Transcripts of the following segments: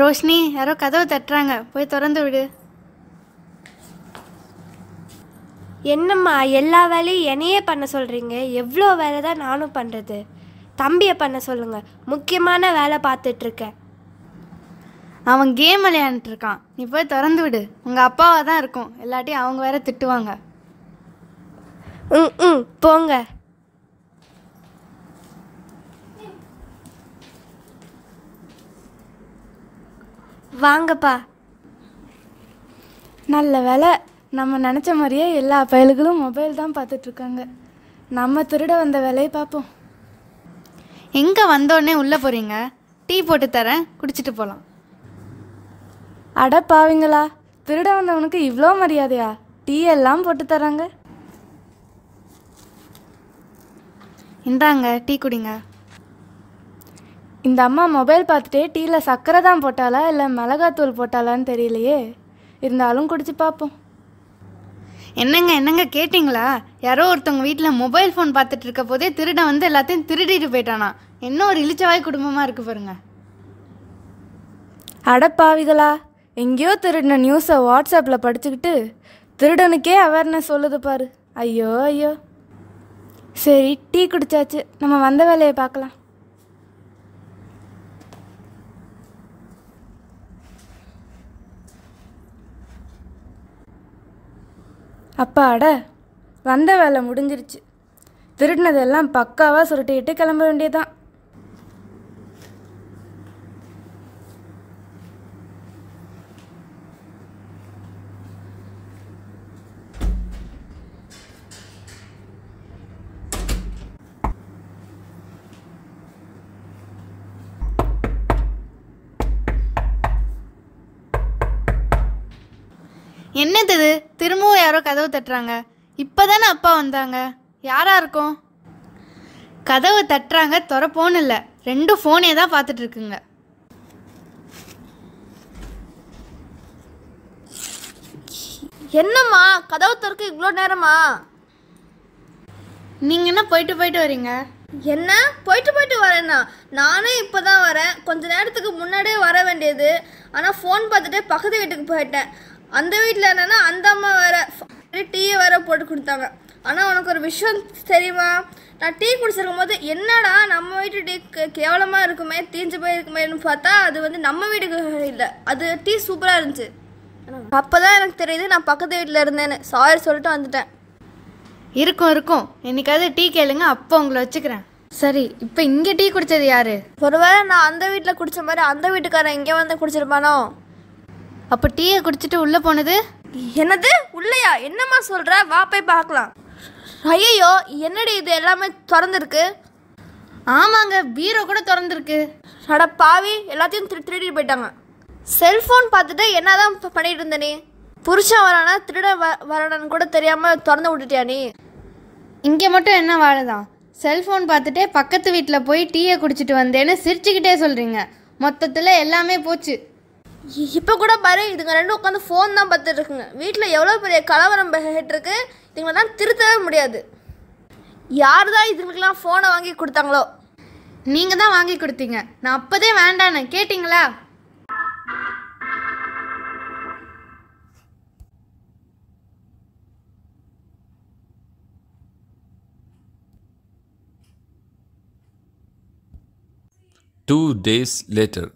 ரோஷினி யாரோ கதவை தட்டுறாங்க போய் திறந்து விடு என்னம்மா எல்லா வேலையும் என்னையே பண்ண சொல்கிறீங்க எவ்வளோ வேலை தான் நானும் பண்ணுறது தம்பியை பண்ண சொல்லுங்கள் முக்கியமான வேலை பார்த்துட்ருக்கேன் அவன் கேம் விளையாண்டுட்டு இருக்கான் நீ போய் திறந்து விடு உங்கள் அப்பாவாக தான் இருக்கும் இல்லாட்டி அவங்க வேற திட்டுவாங்க ம் ம் போங்க வாங்கப்பா நல்ல வேலை நம்ம நினச்ச மாதிரியே எல்லா பயல்களும் மொபைல் தான் பார்த்துட்ருக்காங்க நம்ம திருட வந்த வேலையை பார்ப்போம் எங்கே வந்தோடனே உள்ளே போகிறீங்க டீ போட்டு தரேன் குடிச்சிட்டு போகலாம் அட பாவிங்களா திருட வந்தவனுக்கு இவ்வளோ மரியாதையா டீ எல்லாம் போட்டு தராங்க இந்தாங்க டீ குடிங்க இந்த அம்மா மொபைல் பார்த்துட்டே டீயில் சர்க்கரை தான் போட்டாளா இல்லை மிளகாத்தூள் போட்டாளான்னு தெரியலையே இருந்தாலும் குடிச்சு பார்ப்போம் என்னங்க என்னங்க கேட்டிங்களா யாரோ ஒருத்தவங்க வீட்டில் மொபைல் ஃபோன் பார்த்துட்டு இருக்க போதே திருடன் வந்து எல்லாத்தையும் திருடிட்டு போயிட்டானா என்ன ஒரு இழிச்சவாய் குடும்பமாக இருக்கு பாருங்க அடப்பாவிகளா எங்கேயோ திருடின நியூஸை வாட்ஸ்அப்பில் படிச்சுக்கிட்டு திருடனுக்கே அவேர்னஸ் சொல்லுது பாரு ஐயோ ஐயோ சரி டீ குடிச்சாச்சு நம்ம வந்த வேலையை பார்க்கலாம் அப்பாட வந்த வேலை முடிஞ்சிருச்சு திருடினதெல்லாம் பக்காவாக சுருட்டிக்கிட்டு கிளம்ப வேண்டியதுதான் என்னது இது திரும்பவும் யாரோ கதவு தட்டுறாங்க இப்போதானே அப்பா வந்தாங்க யாரா இருக்கும் கதவு தட்டுறாங்க திறப்போன்னு இல்லை ரெண்டும் ஃபோனே தான் பார்த்துட்டு இருக்குங்க என்னம்மா கதவு திறக்க இவ்வளோ நேரமா நீங்கள் என்ன போயிட்டு போயிட்டு வரீங்க என்ன போயிட்டு போயிட்டு வரேன்னா நானும் இப்போ தான் வரேன் கொஞ்ச நேரத்துக்கு முன்னாடியே வர வேண்டியது ஆனால் ஃபோன் பார்த்துட்டு பக்கத்து வீட்டுக்கு போயிட்டேன் அந்த வீட்டில் என்னன்னா அந்த அம்மா வேற டீயை வேற போட்டு கொடுத்தாங்க ஆனால் உனக்கு ஒரு விஷயம் தெரியுமா நான் டீ குடிச்சிருக்கும் போது என்னடா நம்ம வீட்டு டீ கே- கேவலமா இருக்குமே தீஞ்சு போயிருக்குமேன்னு பார்த்தா அது வந்து நம்ம வீட்டுக்கு இல்லை அது டீ சூப்பராக இருந்துச்சு அப்போதான் எனக்கு தெரியுது நான் பக்கத்து வீட்டில் இருந்தேன்னு சாரி சொல்லிட்டு வந்துட்டேன் இருக்கும் இருக்கும் என்னைக்காவது டீ கேளுங்க அப்போ உங்களை வச்சுக்கிறேன் சரி இப்போ இங்கே டீ குடிச்சது யாரு ஒருவேளை நான் அந்த வீட்டில் குடிச்ச மாதிரி அந்த வீட்டுக்காரன் இங்கே வந்து குடிச்சிருப்பானோ அப்போ டீயை குடிச்சிட்டு உள்ளே போனது என்னது உள்ளையா என்னம்மா சொல்ற வா போய் பார்க்கலாம் ஐயோ என்னடி இது எல்லாமே திறந்துருக்கு ஆமாங்க பீரோ கூட திறந்துருக்கு அட பாவி எல்லாத்தையும் திரு திருடிட்டு போயிட்டாங்க செல்ஃபோன் பார்த்துட்டு என்னதான் ப- பண்ணிட்டு இருந்த நீ புருஷன் வரானா திருட வ வரானான்னு கூட தெரியாம திறந்து விட்டுட்டியா நீ இங்கே மட்டும் என்ன வாழுதான் செல்ஃபோன் பார்த்துட்டே பக்கத்து வீட்டில் போய் டீயை குடிச்சிட்டு வந்தேன்னு சிரிச்சுக்கிட்டே சொல்கிறீங்க மொத்தத்தில் எல்லாமே போச்சு இ- இப்போ கூட பாரு இதுங்க ரெண்டும் உட்காந்து ஃபோன் தான் பார்த்துட்டு இருக்குங்க வீட்டில் எவ்வளோ பெரிய கலவரம் போயிட்டு இருக்கு இதுங்களை தான் திருத்தவே முடியாது யார் தான் இதுங்களுக்கெல்லாம் ஃபோனை வாங்கி கொடுத்தாங்களோ நீங்கள் தான் வாங்கி கொடுத்தீங்க நான் அப்போதே வேண்டான்னு கேட்டிங்களா Two days later.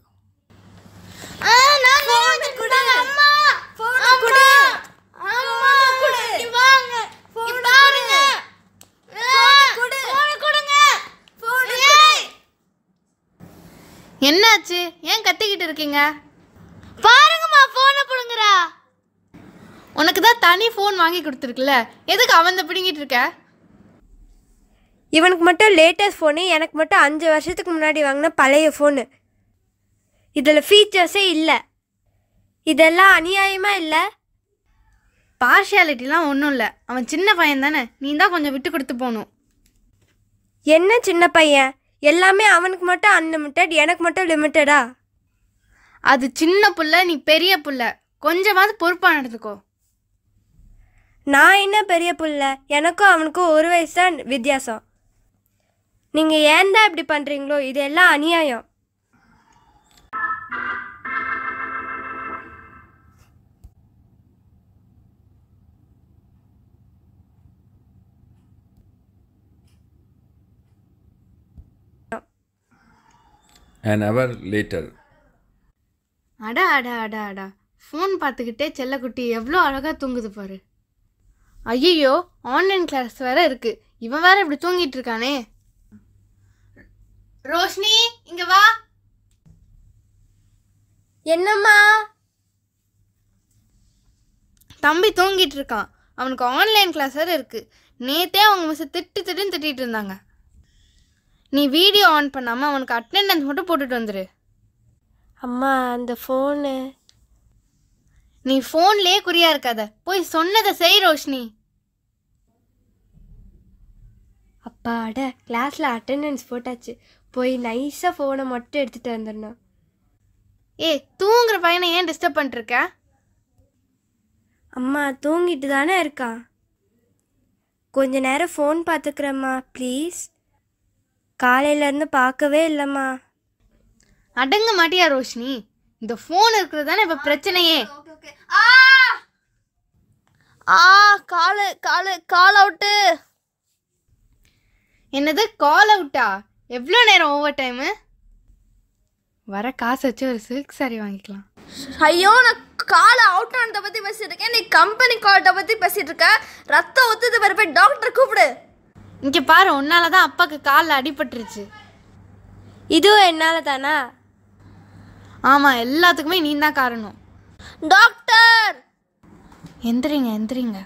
என்னாச்சு ஏன் கத்திக்கிட்டு இருக்கீங்க பாருங்கம்மா ஃபோனை பிடுங்குறா உனக்கு தான் தனி ஃபோன் வாங்கி கொடுத்துருக்குல்ல எதுக்கு அவன் பிடுங்கிட்டு இருக்க இவனுக்கு மட்டும் லேட்டஸ்ட் ஃபோனு எனக்கு மட்டும் அஞ்சு வருஷத்துக்கு முன்னாடி வாங்கின பழைய ஃபோனு இதில் ஃபீச்சர்ஸே இல்லை இதெல்லாம் அநியாயமாக இல்லை பார்ஷியாலிட்டிலாம் ஒன்றும் இல்லை அவன் சின்ன பையன் தானே நீ தான் கொஞ்சம் விட்டு கொடுத்து போகணும் என்ன சின்ன பையன் எல்லாமே அவனுக்கு மட்டும் அன்லிமிட்டட் எனக்கு மட்டும் லிமிட்டடா அது சின்ன புள்ள நீ பெரிய புள்ள கொஞ்சமாவது பொறுப்பாக நடந்துக்கோ நான் என்ன பெரிய புள்ள எனக்கும் அவனுக்கும் ஒரு வயசு தான் வித்தியாசம் நீங்கள் ஏன் தான் இப்படி பண்ணுறீங்களோ இது எல்லாம் அநியாயம் An hour later. அடா அடா அடா அடா ஃபோன் பார்த்துக்கிட்டே செல்லக்குட்டி எவ்வளோ அழகாக தூங்குது பாரு ஐயோ ஆன்லைன் கிளாஸ் வேற இருக்கு இவன் வேற இப்படி தூங்கிட்டு இருக்கானே ரோஷினி இங்க வா என்னம்மா தம்பி தூங்கிட்டு இருக்கான் அவனுக்கு ஆன்லைன் கிளாஸ் வேற இருக்கு நேத்தே அவங்க மிஸ் திட்டு திட்டுன்னு திட்டிட்டு இருந்தாங்க நீ வீடியோ ஆன் பண்ணாம அவனுக்கு அட்டெண்டன்ஸ் மட்டும் போட்டுட்டு வந்துரு அம்மா அந்த ஃபோனு நீ ஃபோன்லயே குறியா இருக்காத போய் சொன்னதை செய் ரோஷினி அப்பாட கிளாஸில் அட்டெண்டன்ஸ் போட்டாச்சு போய் நைஸாக ஃபோனை மட்டும் எடுத்துகிட்டு வந்துடணும் ஏய் தூங்குற பையனை ஏன் டிஸ்டர்ப் பண்ணிட்டு இருக்க அம்மா தூங்கிட்டு தானே இருக்கான் கொஞ்ச நேரம் ஃபோன் பார்த்துக்கிறேம்மா ப்ளீஸ் காலையிலேருந்து பார்க்கவே இல்லைம்மா அடங்க மாட்டியா ரோஷினி இந்த ஃபோன் இருக்கிறது தானே இப்போ பிரச்சனையே ஆ ஆ காலு காலு கால் அவுட்டு என்னது கால் அவுட்டா எவ்வளோ நேரம் ஓவர் டைமு வர காசு வச்சு ஒரு சில்க் சாரி வாங்கிக்கலாம் ஐயோ நான் காலை அவுட் ஆனதை பற்றி பேசிட்டு இருக்கேன் நீ கம்பெனி கால்ட்டை பற்றி பேசிட்டு இருக்க ரத்தம் ஒத்துது வர போய் டாக்டர் கூப்பிடு இங்கே பாரு உன்னால தான் அப்பாவுக்கு காலில் அடிபட்டுருச்சு இதுவும் என்னால் தானா ஆமாம் எல்லாத்துக்குமே நீ தான் காரணம் டாக்டர் எந்திரிங்க எந்திரிங்க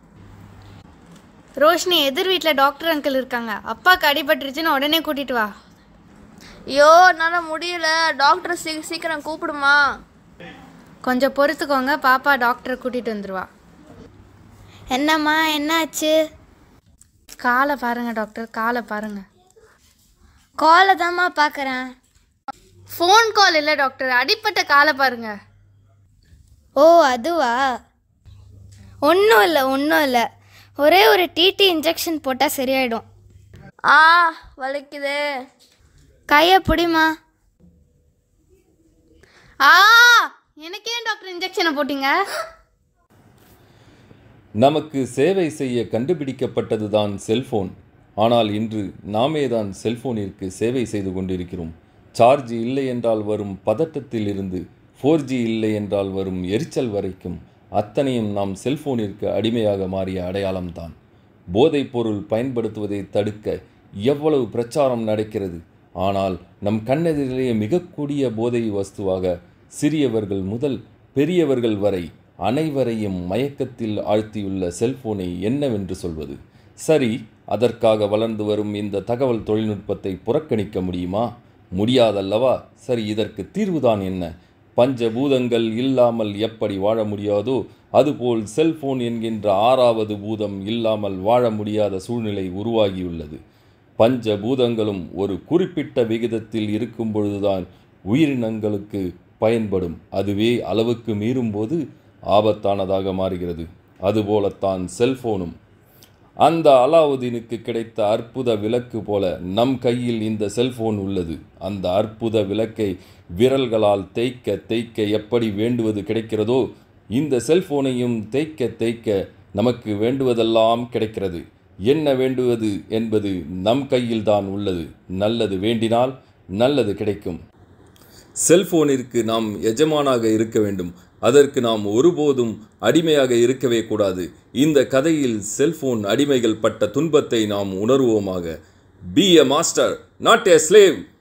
ரோஷினி எதிர் வீட்டில் டாக்டர் அங்கிள் இருக்காங்க அப்பாவுக்கு அடிபட்டுருச்சுன்னு உடனே கூட்டிட்டு வா ஐயோ என்னால் முடியல டாக்டர் சீ சீக்கிரம் கூப்பிடுமா கொஞ்சம் பொறுத்துக்கோங்க பாப்பா டாக்டரை கூட்டிட்டு வந்துருவா என்னம்மா என்னாச்சு காலை பாருங்க டாக்டர் காலை பாருங்க காலை தாம்மா பார்க்குறேன் ஃபோன் கால் இல்லை டாக்டர் அடிப்பட்ட காலை பாருங்க ஓ அதுவா ஒன்றும் இல்லை ஒன்றும் இல்லை ஒரே ஒரு டிடி இன்ஜெக்ஷன் போட்டால் சரியாயிடும் ஆ வலிக்குது கையை பிடிமா ஆ எனக்கு ஏன் டாக்டர் இன்ஜெக்ஷனை போட்டீங்க நமக்கு சேவை செய்ய கண்டுபிடிக்கப்பட்டதுதான் செல்போன் ஆனால் இன்று நாமே தான் செல்போனிற்கு சேவை செய்து கொண்டிருக்கிறோம் சார்ஜ் இல்லை என்றால் வரும் பதட்டத்தில் இருந்து ஃபோர் ஜி இல்லை என்றால் வரும் எரிச்சல் வரைக்கும் அத்தனையும் நாம் செல்போனிற்கு அடிமையாக மாறிய அடையாளம்தான் போதைப் பொருள் பயன்படுத்துவதை தடுக்க எவ்வளவு பிரச்சாரம் நடக்கிறது ஆனால் நம் கண்ணெதிரிலேயே மிக கூடிய போதை வஸ்துவாக சிறியவர்கள் முதல் பெரியவர்கள் வரை அனைவரையும் மயக்கத்தில் ஆழ்த்தியுள்ள செல்போனை என்னவென்று சொல்வது சரி அதற்காக வளர்ந்து வரும் இந்த தகவல் தொழில்நுட்பத்தை புறக்கணிக்க முடியுமா முடியாதல்லவா சரி இதற்கு தீர்வுதான் என்ன பஞ்சபூதங்கள் இல்லாமல் எப்படி வாழ முடியாதோ அதுபோல் செல்போன் என்கின்ற ஆறாவது பூதம் இல்லாமல் வாழ முடியாத சூழ்நிலை உருவாகியுள்ளது பஞ்சபூதங்களும் ஒரு குறிப்பிட்ட விகிதத்தில் இருக்கும் பொழுதுதான் உயிரினங்களுக்கு பயன்படும் அதுவே அளவுக்கு மீறும்போது ஆபத்தானதாக மாறுகிறது அதுபோலத்தான் செல்போனும் அந்த அலாவுதீனுக்கு கிடைத்த அற்புத விளக்கு போல நம் கையில் இந்த செல்போன் உள்ளது அந்த அற்புத விளக்கை விரல்களால் தேய்க்க தேய்க்க எப்படி வேண்டுவது கிடைக்கிறதோ இந்த செல்போனையும் தேய்க்க தேய்க்க நமக்கு வேண்டுவதெல்லாம் கிடைக்கிறது என்ன வேண்டுவது என்பது நம் கையில்தான் உள்ளது நல்லது வேண்டினால் நல்லது கிடைக்கும் செல்போனிற்கு நாம் எஜமானாக இருக்க வேண்டும் அதற்கு நாம் ஒருபோதும் அடிமையாக இருக்கவே கூடாது இந்த கதையில் செல்போன் அடிமைகள் பட்ட துன்பத்தை நாம் உணர்வோமாக be a master not a slave